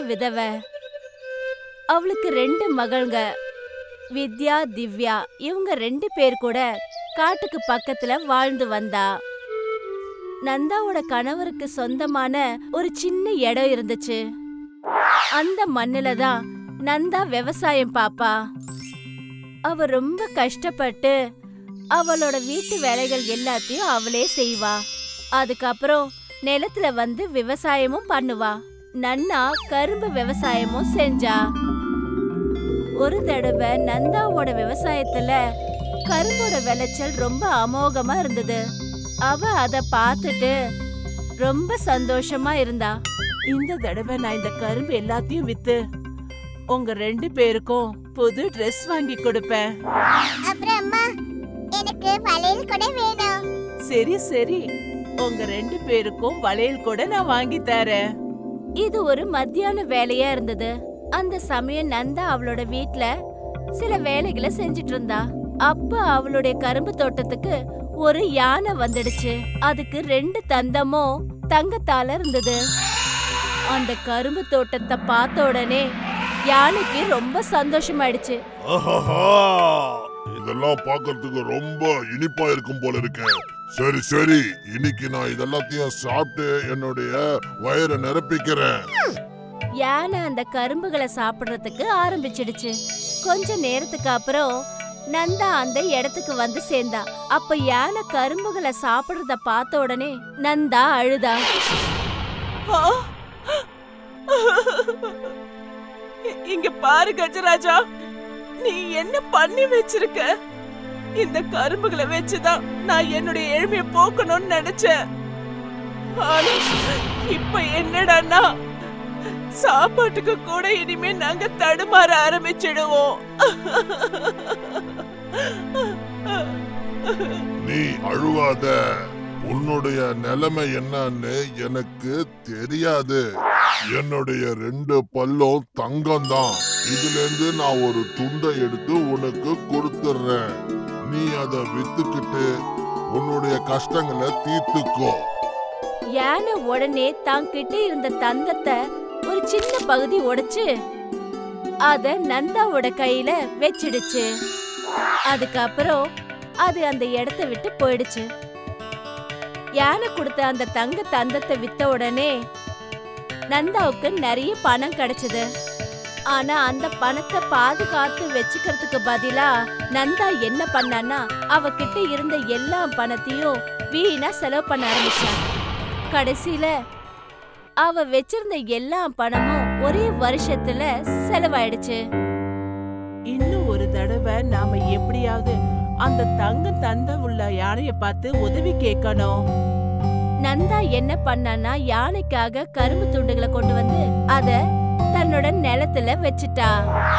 விதவை அவளுக்கு ரெண்டு மகள்ங்க வித்யா திவ்யா இவங்க ரெண்டு பேர் கூட காட்டுக்கு பக்கத்துல வாழ்ந்து வந்தா நந்தாவோட கணவருக்கு சொந்தமான ஒரு சின்ன இடம் இருந்துச்சு அந்த மண்ணுல தான் நந்தா விவசாயம் பாப்பா அவ ரொம்ப கஷ்டப்பட்டு அவளோட வீட்டு வேலைகள் எல்லாத்தையும் அவளே செய்வா அதுக்கப்புறம் நிலத்துல வந்து விவசாயமும் பண்ணுவா நன்னா கரும்பு விவசாயமும் செஞ்சா ஒரு தடவை நந்தாவோட விவசாயத்துல கரும்போட விளைச்சல் ரொம்ப அமோகமா இருந்தது அவ அத பார்த்துட்டு ரொம்ப சந்தோஷமா இருந்தா இந்த தடவை நான் இந்த கரும்பு எல்லாத்தையும் வித்து உங்க ரெண்டு பேருக்கும் புது ட்ரெஸ் வாங்கி கொடுப்பேன் அப்புறம் அம்மா எனக்கு வளையல் கூட வேணும் சரி சரி உங்க ரெண்டு பேருக்கும் வளையல் கூட நான் வாங்கி தரேன் இது ஒரு மத்தியான வேலையா இருந்தது அந்த சமயம் நந்தா அவளோட வீட்ல சில வேலைகளை செஞ்சுட்டு இருந்தா அப்ப அவளுடைய கரும்பு தோட்டத்துக்கு ஒரு யானை வந்துடுச்சு அதுக்கு ரெண்டு தந்தமும் தங்கத்தால இருந்தது அந்த கரும்பு தோட்டத்தை பார்த்த உடனே யானைக்கு ரொம்ப சந்தோஷமாயிடுச்சு ஆஹாஹா இதெல்லாம் பார்க்கிறதுக்கு ரொம்ப இனிப்பா இருக்கும் போல இருக்கு சரி சரி இன்னைக்கு நான் இதெல்லாத்தையும் சாப்பிட்டு என்னுடைய வயிறை நிரப்பிக்கிறேன் யானை அந்த கரும்புகளை சாப்பிடுறதுக்கு ஆரம்பிச்சிடுச்சு கொஞ்ச நேரத்துக்கு அப்புறம் நந்தா அந்த இடத்துக்கு வந்து சேர்ந்தா அப்ப யானை கரும்புகளை சாப்பிடுறத பார்த்த உடனே நந்தா அழுதா ஆ! இ- இங்க பாரு கஜராஜா நீ என்ன பண்ணி வச்சிருக்க இந்த கரும்புகளை வச்சுதான் நான் என்னுடைய எளிமையை போக்கணும்னு நினைச்சேன் ஆனா இப்ப என்னடான்னா சாப்பாட்டுக்கு கூட இனிமே நாங்க தடுமாற ஆரம்பிச்சிடுவோம் நீ அழுவாத உன்னுடைய நிலைமை என்னன்னு எனக்கு தெரியாது என்னுடைய ரெண்டு பல்லும் தங்கம் தான் இதுல இருந்து நான் ஒரு துண்டை எடுத்து உனக்கு கொடுத்துடுறேன் நீ அதை வித்துக்கிட்டு உன்னுடைய கஷ்டங்களை தீர்த்துக்கோ யானை உடனே தான் கிட்ட இருந்த தந்தத்தை ஒரு சின்ன பகுதி உடைச்சு அத நந்தாவோட கையில வச்சிடுச்சு அதுக்கப்புறம் அது அந்த இடத்த விட்டு போயிடுச்சு யானை கொடுத்த அந்த தங்க தந்தத்தை வித்த உடனே நந்தாவுக்கு நிறைய பணம் கிடைச்சது ஆனா அந்த பணத்தை பாதுகாத்து வச்சுக்கிறதுக்கு பதிலா நந்தா என்ன பண்ணான்னா அவகிட்ட இருந்த எல்லா பணத்தையும் வீணா செலவு பண்ண ஆரம்பிச்சா கடைசியில அவ வச்சிருந்த எல்லா பணமும் ஒரே வருஷத்துல செலவாயிடுச்சு இன்னும் ஒரு தடவை நாம எப்படியாவது அந்த தங்கம் தந்த உள்ள யானைய பார்த்து உதவி கேட்கணும் நந்தா என்ன பண்ணான்னா யானைக்காக கரும்பு துண்டுகளை கொண்டு வந்து அத தன்னோட நிலத்துல வச்சுட்டா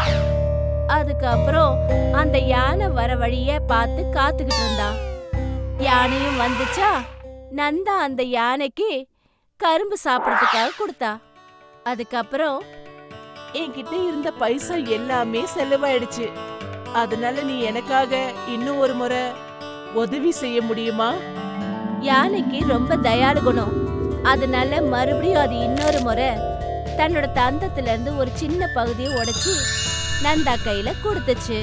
அதுக்கப்புறம் அந்த யானை வர வழிய பார்த்து காத்துக்கிட்டு இருந்தா யானையும் வந்துச்சா நந்தா அந்த யானைக்கு கரும்பு சாப்பிடறதுக்காக கொடுத்தா அதுக்கப்புறம் என்கிட்ட இருந்த பைசா எல்லாமே செலவாயிடுச்சு அதனால நீ எனக்காக இன்னும் ஒரு முறை உதவி செய்ய முடியுமா யானைக்கு ரொம்ப தயாளு குணம் அதனால மறுபடியும் அது இன்னொரு முறை தன்னோட தந்தத்துல இருந்து ஒரு சின்ன பகுதியை உடைச்சு நந்தா கையில கொடுத்துச்சு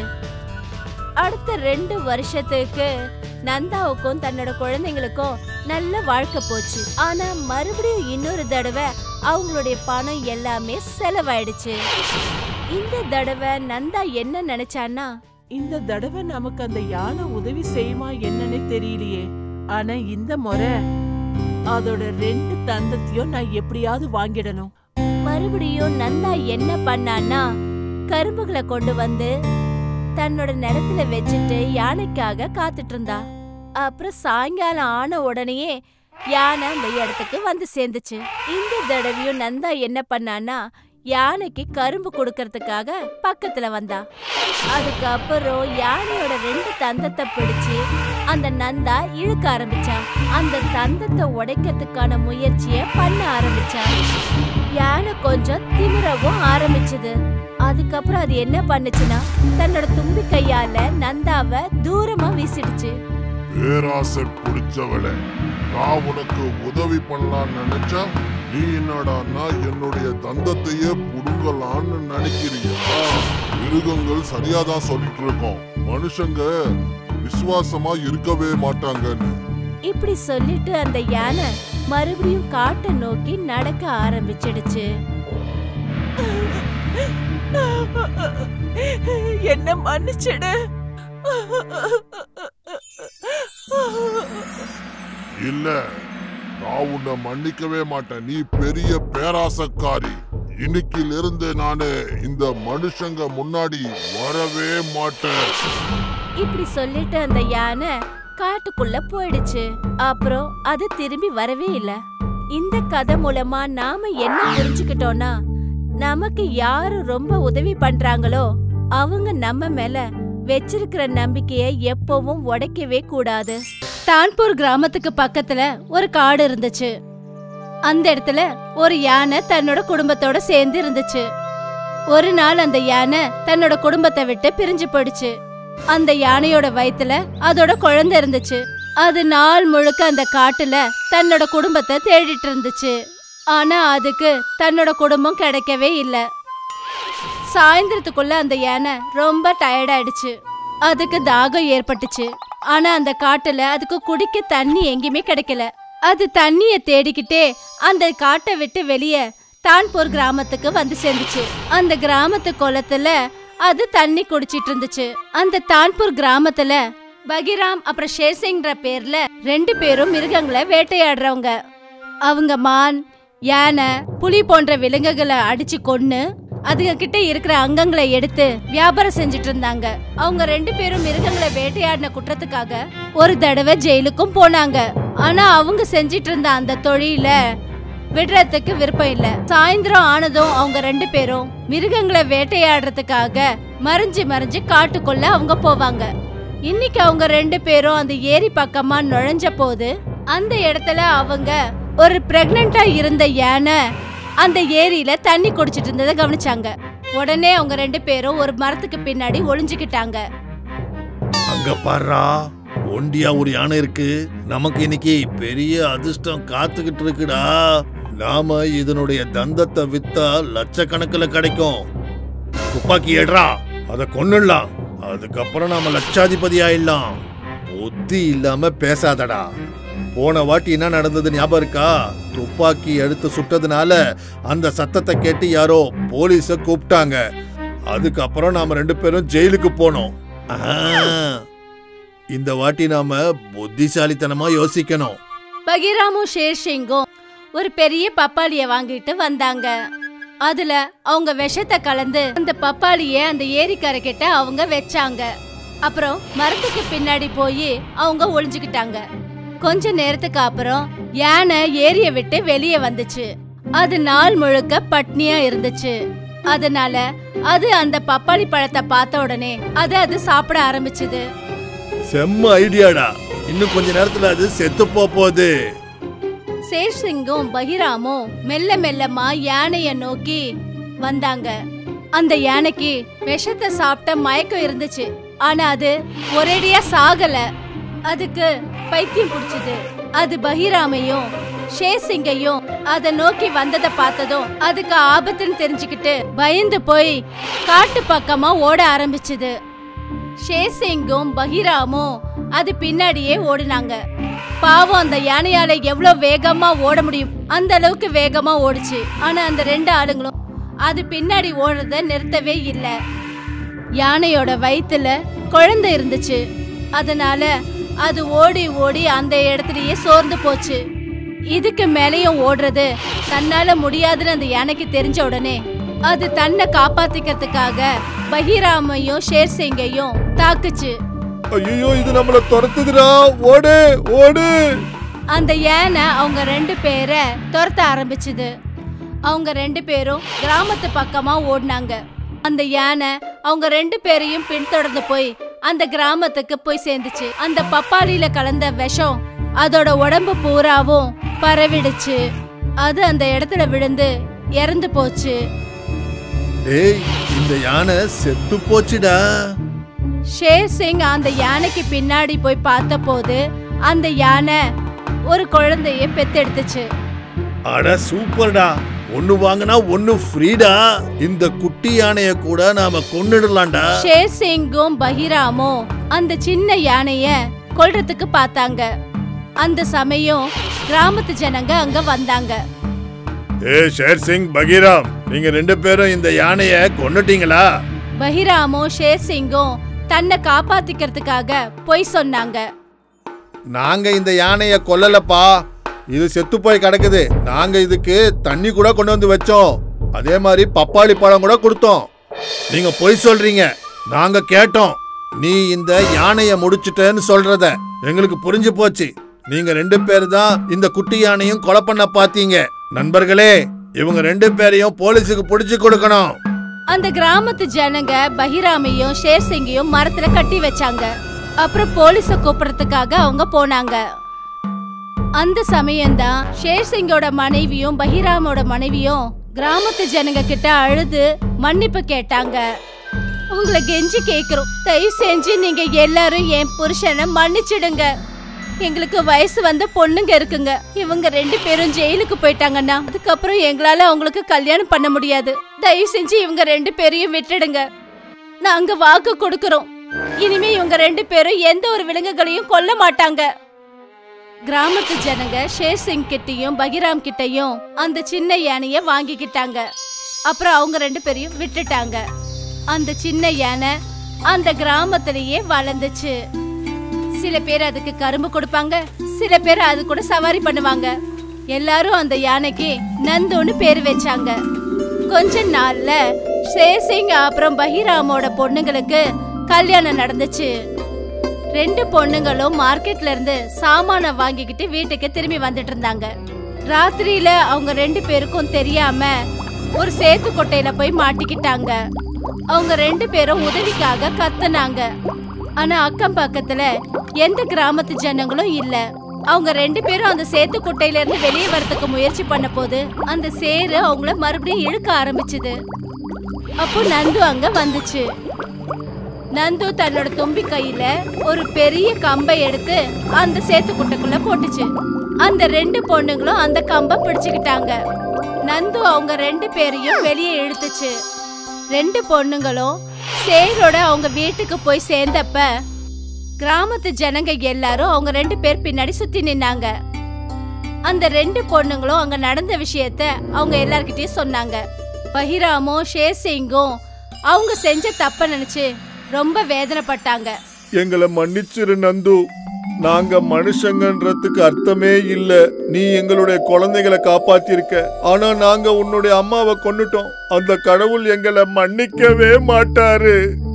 அடுத்த ரெண்டு வருஷத்துக்கு நந்தாவுக்கும் தன்னோட குழந்தைங்களுக்கும் நல்ல வாழ்க்கை போச்சு ஆனா மறுபடியும் இன்னொரு தடவை அவங்களுடைய பணம் எல்லாமே செலவாயிடுச்சு இந்த தடவை நந்தா என்ன நினைச்சான்னா இந்த தடவை நமக்கு அந்த யானை உதவி செய்யுமா என்னன்னு தெரியலையே ஆனா இந்த முறை அதோட ரெண்டு தந்தத்தையும் நான் எப்படியாவது வாங்கிடணும் மறுபடியும் நந்தா என்ன பண்ணான்னா கரும்புகளை கொண்டு வந்து தன்னோட நிலத்துல வச்சுட்டு யானைக்காக காத்துட்டு இருந்தா அப்புறம் சாயங்காலம் ஆன உடனேயே யானை அந்த இடத்துக்கு வந்து சேர்ந்துச்சு இந்த தடவையும் நந்தா என்ன பண்ணான்னா யானைக்கு கரும்பு கொடுக்கறதுக்காக பக்கத்துல வந்தா அதுக்கப்புறம் யானையோட ரெண்டு தந்தத்தை பிடிச்சு அந்த நந்தா இழுக்க ஆரம்பிச்சா அந்த தந்தத்தை உடைக்கிறதுக்கான முயற்சிய பண்ண ஆரம்பிச்சா யானை கொஞ்சம் திமிரவும் ஆரம்பிச்சது அதுக்கப்புறம் அது என்ன பண்ணுச்சுன்னா தன்னோட தும்பி கையால நந்தாவ தூரமா வீசிடுச்சு பேராசை பிடிச்சவளே நான் உனக்கு உதவி பண்ணலாம்னு நினைச்சா நீ என்னடான்னா என்னுடைய தந்தத்தையே புடுங்கலான்னு நினைக்கிறியா மிருகங்கள் சரியாதான் சொல்லிட்டு இருக்கோம் மனுஷங்க விசுவாசமா இருக்கவே மாட்டாங்கன்னு இப்படி சொல்லிட்டு அந்த யானை மறுபடியும் காட்டை நோக்கி நடக்க ஆரம்பிச்சிடுச்சு என்ன மன்னிச்சிடு இல்ல நான் உன்னை மன்னிக்கவே மாட்டேன் நீ பெரிய பேராசக்காரி இன்னைக்கில இருந்து நானு இந்த மனுஷங்க முன்னாடி வரவே மாட்டேன் இப்படி சொல்லிட்டு அந்த யானை காட்டுக்குள்ள போயிடுச்சு அப்புறம் அது திரும்பி வரவே இல்ல இந்த கதை மூலமா நாம என்ன புரிஞ்சுக்கிட்டோம்னா நமக்கு யாரு ரொம்ப உதவி பண்றாங்களோ அவங்க நம்ம மேல வச்சிருக்கிற நம்பிக்கைய எப்பவும் உடைக்கவே கூடாது தான்பூர் கிராமத்துக்கு பக்கத்துல ஒரு காடு இருந்துச்சு அந்த இடத்துல ஒரு யானை தன்னோட குடும்பத்தோட சேர்ந்து இருந்துச்சு ஒரு நாள் அந்த யானை தன்னோட குடும்பத்தை விட்டு பிரிஞ்சு போயிடுச்சு அந்த யானையோட வயித்துல அதோட குழந்தை இருந்துச்சு அது நாள் முழுக்க அந்த காட்டுல தன்னோட குடும்பத்தை தேடிட்டு இருந்துச்சு ஆனா அதுக்கு தன்னோட குடும்பம் கிடைக்கவே இல்ல சாயந்தரத்துக்குள்ள அந்த யானை ரொம்ப டயர்ட் ஆயிடுச்சு அதுக்கு தாகம் ஏற்பட்டுச்சு ஆனா அந்த காட்டுல அதுக்கு குடிக்க தண்ணி எங்கேயுமே கிடைக்கல அது தண்ணிய தேடிக்கிட்டே அந்த காட்டை விட்டு வெளியே தான்பூர் கிராமத்துக்கு வந்து சேர்ந்துச்சு அந்த கிராமத்து குளத்துல அது தண்ணி குடிச்சிட்டு இருந்துச்சு அந்த தான்பூர் கிராமத்துல பகிராம் அப்புறம் ஷேர்சிங்ன்ற பேர்ல ரெண்டு பேரும் மிருகங்களை வேட்டையாடுறவங்க அவங்க மான் யானை புலி போன்ற விலங்குகளை அடிச்சு கொன்னு அதுங்க கிட்ட இருக்கிற அங்கங்களை எடுத்து வியாபாரம் செஞ்சுட்டு இருந்தாங்க அவங்க ரெண்டு பேரும் மிருகங்களை வேட்டையாடின குற்றத்துக்காக ஒரு தடவை ஜெயிலுக்கும் போனாங்க ஆனா அவங்க செஞ்சிட்டு இருந்த அந்த தொழில விடுறதுக்கு விருப்பம் இல்ல சாயந்தரம் ஆனதும் அவங்க ரெண்டு பேரும் மிருகங்களை வேட்டையாடுறதுக்காக மறைஞ்சு மறைஞ்சு காட்டுக்குள்ள அவங்க போவாங்க இன்னைக்கு அவங்க ரெண்டு பேரும் அந்த ஏரி பக்கமா நுழைஞ்ச போது அந்த இடத்துல அவங்க ஒரு பிரெக்னண்டா இருந்த யானை அந்த ஏரியில தண்ணி குடிச்சிட்டு இருந்ததை கவனிச்சாங்க உடனே அவங்க ரெண்டு பேரும் ஒரு மரத்துக்கு பின்னாடி ஒளிஞ்சுக்கிட்டாங்க அங்க பாருடா ஒண்டியா ஒரு யானை இருக்கு நமக்கு இன்னைக்கு பெரிய அதிர்ஷ்டம் காத்துக்கிட்டு இருக்குடா நாம இதனுடைய தந்தத்தை வித்தா லட்சக்கணக்குல கிடைக்கும் துப்பாக்கி எடுறா அத கொன்னுடலாம் அதுக்கப்புறம் நாம லட்சாதிபதி ஆயிடலாம் புத்தி இல்லாம பேசாதடா போன வாட்டி என்ன நடந்தது ஞாபகம் இருக்கா துப்பாக்கி எடுத்து சுட்டதுனால அந்த சத்தத்தை கேட்டு யாரோ போலீஸ கூப்பிட்டாங்க அதுக்கப்புறம் நாம ரெண்டு பேரும் ஜெயிலுக்கு போனோம் ஆ, இந்த வாட்டி நாம புத்திசாலித்தனமா யோசிக்கணும் பகிராமும் ஷேர்ஷிங்கும் ஒரு பெரிய பப்பாளிய வாங்கிட்டு வந்தாங்க அதுல அவங்க விஷத்தை கலந்து அந்த பப்பாளிய அந்த ஏரிக்கரை கிட்ட அவங்க வச்சாங்க அப்புறம் மரத்துக்கு பின்னாடி போய் அவங்க ஒளிஞ்சுக்கிட்டாங்க கொஞ்ச நேரத்துக்கு அப்புறம் யானை ஏரிய விட்டு வெளியே வந்துச்சு அது நாள் முழுக்க பட்னியா இருந்துச்சு அதனால அது அந்த பப்பாளி பழத்தை பார்த்த உடனே அது அது சாப்பிட ஆரம்பிச்சது செம்ம ஐடியாடா இன்னும் கொஞ்ச நேரத்துல அது செத்து போப் போகுது சேஷ்சிங்கும் பகிராமும் மெல்ல மெல்லமா யானைய நோக்கி வந்தாங்க அந்த யானைக்கு விஷத்தை சாப்பிட்ட மயக்கம் இருந்துச்சு ஆனா அது ஒரேடியா சாகல அதுக்கு பைத்தியம் பிடிச்சது அது பகிராமையும் ஷேசிங்கையும் அத நோக்கி வந்ததை பார்த்ததும் அதுக்கு ஆபத்துன்னு தெரிஞ்சுக்கிட்டு பயந்து போய் காட்டு பக்கமா ஓட ஆரம்பிச்சது ஷேசிங்கும் பகிராமும் அது பின்னாடியே ஓடினாங்க பாவம் அந்த யானையால எவ்வளவு வேகமா ஓட முடியும் அந்த அளவுக்கு வேகமா ஓடுச்சு ஆனா அந்த ரெண்டு ஆளுங்களும் அது பின்னாடி ஓடுறத நிறுத்தவே இல்ல யானையோட வயித்துல குழந்தை இருந்துச்சு அதனால அது ஓடி ஓடி அந்த இடத்துலயே சோர்ந்து போச்சு இதுக்கு மேலேயும் ஓடுறது தன்னால முடியாதுன்னு அந்த யானைக்கு தெரிஞ்ச உடனே அது தன்னை காப்பாத்திக்கிறதுக்காக பஹிராமையும் ஷேர்சிங்கையும் தாக்குச்சு ஐயோ இது நம்மள துரத்துதுடா ஓடு ஓடு அந்த யானை அவங்க ரெண்டு பேரை துரத்த ஆரம்பிச்சுது அவங்க ரெண்டு பேரும் கிராமத்து பக்கமா ஓடினாங்க அந்த யானை அவங்க ரெண்டு பேரையும் பின்தொடர்ந்து போய் அந்த கிராமத்துக்கு போய் சேர்ந்துச்சு அந்த பப்பாளியில கலந்த விஷம் அதோட உடம்பு பூராவும் பரவிடுச்சு அது அந்த இடத்துல விழுந்து இறந்து போச்சு டேய் இந்த யானை செத்து போச்சுடா ஷேர் சிங் அந்த யானைக்கு பின்னாடி போய் பார்த்தபோது அந்த யானை ஒரு குழந்தைய பெத்தெடுத்துச்சு அட சூப்பர்டா ஒன்னு வாங்கினா ஒன்னு ஃப்ரீடா இந்த குட்டி யானைய கூட நாம கொன்னுடலாம்டா ஷேர் சிங்கும் பஹிராமும் அந்த சின்ன யானைய கொல்றதுக்கு பார்த்தாங்க அந்த சமயம் கிராமத்து ஜனங்க அங்க வந்தாங்க ஏ ஷேர் சிங் பகீராம் நீங்க ரெண்டு பேரும் இந்த யானைய கொன்னுட்டீங்களா பஹிராமும் ஷேர் சிங்கும் தன்னை காப்பாத்திக்கிறதுக்காக பொய் சொன்னாங்க நாங்க இந்த யானைய கொல்லலப்பா இது செத்து போய் கிடக்குது நாங்க இதுக்கு தண்ணி கூட கொண்டு வந்து வச்சோம் அதே மாதிரி பப்பாளி பழம் கூட கொடுத்தோம் நீங்க பொய் சொல்றீங்க நாங்க கேட்டோம் நீ இந்த யானைய முடிச்சிட்டேன்னு சொல்றத எங்களுக்கு புரிஞ்சு போச்சு நீங்க ரெண்டு பேர் தான் இந்த குட்டி யானையும் கொலை பண்ண பாத்தீங்க நண்பர்களே இவங்க ரெண்டு பேரையும் போலீஸுக்கு பிடிச்சு கொடுக்கணும் அந்த கிராமத்து ஜனங்க பஹிராமையும் ஷேர் சிங்கையும் மரத்துல கட்டி வச்சாங்க அப்புறம் போலீஸ கூப்பிடுறதுக்காக அவங்க போனாங்க அந்த சமயம்தான் ஷேர் சிங்கோட மனைவியும் பஹிராமோட மனைவியும் கிராமத்து ஜனங்க கிட்ட அழுது மன்னிப்பு கேட்டாங்க உங்களை கெஞ்சி கேக்குறோம் தயவு செஞ்சு நீங்க எல்லாரும் என் புருஷனை மன்னிச்சிடுங்க எங்களுக்கு வயசு வந்த பொண்ணுங்க இருக்குங்க இவங்க ரெண்டு பேரும் ஜெயிலுக்கு போயிட்டாங்கன்னா அதுக்கப்புறம் எங்களால அவங்களுக்கு கல்யாணம் பண்ண முடியாது தயவு செஞ்சு இவங்க ரெண்டு பேரையும் விட்டுடுங்க நாங்க வாக்கு கொடுக்கறோம் இனிமே இவங்க ரெண்டு பேரும் எந்த ஒரு விலங்குகளையும் கொல்ல மாட்டாங்க கிராமத்து ஜனங்க ஷேர் சிங் கிட்டயும் பகிராம் கிட்டயும் அந்த சின்ன யானைய வாங்கிக்கிட்டாங்க அப்புறம் அவங்க ரெண்டு பேரையும் விட்டுட்டாங்க அந்த சின்ன யானை அந்த கிராமத்திலேயே வளர்ந்துச்சு சில பேர் அதுக்கு கரும்பு கொடுப்பாங்க சில பேர் அது கூட சவாரி பண்ணுவாங்க எல்லாரும் அந்த யானைக்கு நந்துன்னு பேர் வச்சாங்க கொஞ்ச நாள்ல ஷேர் சிங் அப்புறம் பஹிராமோட பொண்ணுங்களுக்கு கல்யாணம் நடந்துச்சு ரெண்டு பொண்ணுங்களும் மார்க்கெட்ல இருந்து சாமான வாங்கிக்கிட்டு வீட்டுக்கு திரும்பி வந்துட்டு இருந்தாங்க ராத்திரியில அவங்க ரெண்டு பேருக்கும் தெரியாம ஒரு சேத்து கொட்டையில போய் மாட்டிக்கிட்டாங்க அவங்க ரெண்டு பேரும் உதவிக்காக கத்துனாங்க ஆனா அக்கம் பக்கத்துல எந்த கிராமத்து ஜனங்களும் இல்ல அவங்க ரெண்டு பேரும் அந்த சேத்து குட்டையில இருந்து வெளியே வரதுக்கு முயற்சி பண்ண போது அந்த சேரு அவங்கள மறுபடியும் இழுக்க ஆரம்பிச்சுது அப்போ நந்து அங்க வந்துச்சு நந்து தன்னோட தும்பி கையில ஒரு பெரிய கம்பை எடுத்து அந்த சேத்து குட்டைக்குள்ள போட்டுச்சு அந்த ரெண்டு பொண்ணுங்களும் அந்த கம்பை பிடிச்சுக்கிட்டாங்க நந்து அவங்க ரெண்டு பேரையும் வெளியே இழுத்துச்சு ரெண்டு பொண்ணுங்களும் சேரோட அவங்க வீட்டுக்கு போய் சேர்ந்தப்ப கிராமத்து ஜனங்க எல்லாரும் அவங்க ரெண்டு பேர் பின்னாடி சுத்தி நின்னாங்க அந்த ரெண்டு பொண்ணுங்களும் அங்க நடந்த விஷயத்த அவங்க எல்லார்கிட்டயும் சொன்னாங்க பஹிராமும் ஷேர் சிங்கும் அவங்க செஞ்ச தப்ப நினைச்சு ரொம்ப வேதனைப்பட்டாங்க எங்களை மன்னிச்சிரு நந்து நாங்க மனுஷங்கன்றதுக்கு அர்த்தமே இல்ல நீ எங்களுடைய குழந்தைகளை காப்பாத்திருக்க ஆனா நாங்க உன்னுடைய அம்மாவை கொன்னுட்டோம் அந்த கடவுள் எங்களை மன்னிக்கவே மாட்டாரு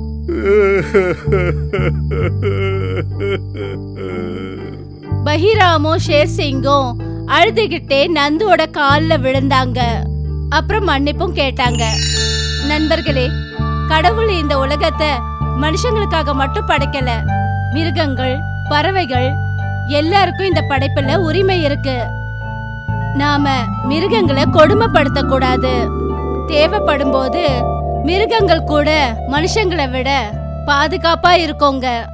பஹிராமும் ஷேர் சிங்கும் அழுதுகிட்டே நந்துவோட கால்ல விழுந்தாங்க அப்புறம் மன்னிப்பும் கேட்டாங்க நண்பர்களே கடவுள் இந்த உலகத்தை மனுஷங்களுக்காக மட்டும் படைக்கல மிருகங்கள் பறவைகள் எல்லாருக்கும் இந்த படைப்புல உரிமை இருக்கு நாம மிருகங்களை கொடுமைப்படுத்த கூடாது தேவைப்படும் போது மிருகங்கள் கூட மனுஷங்களை விட பாதுகாப்பா இருக்கோங்க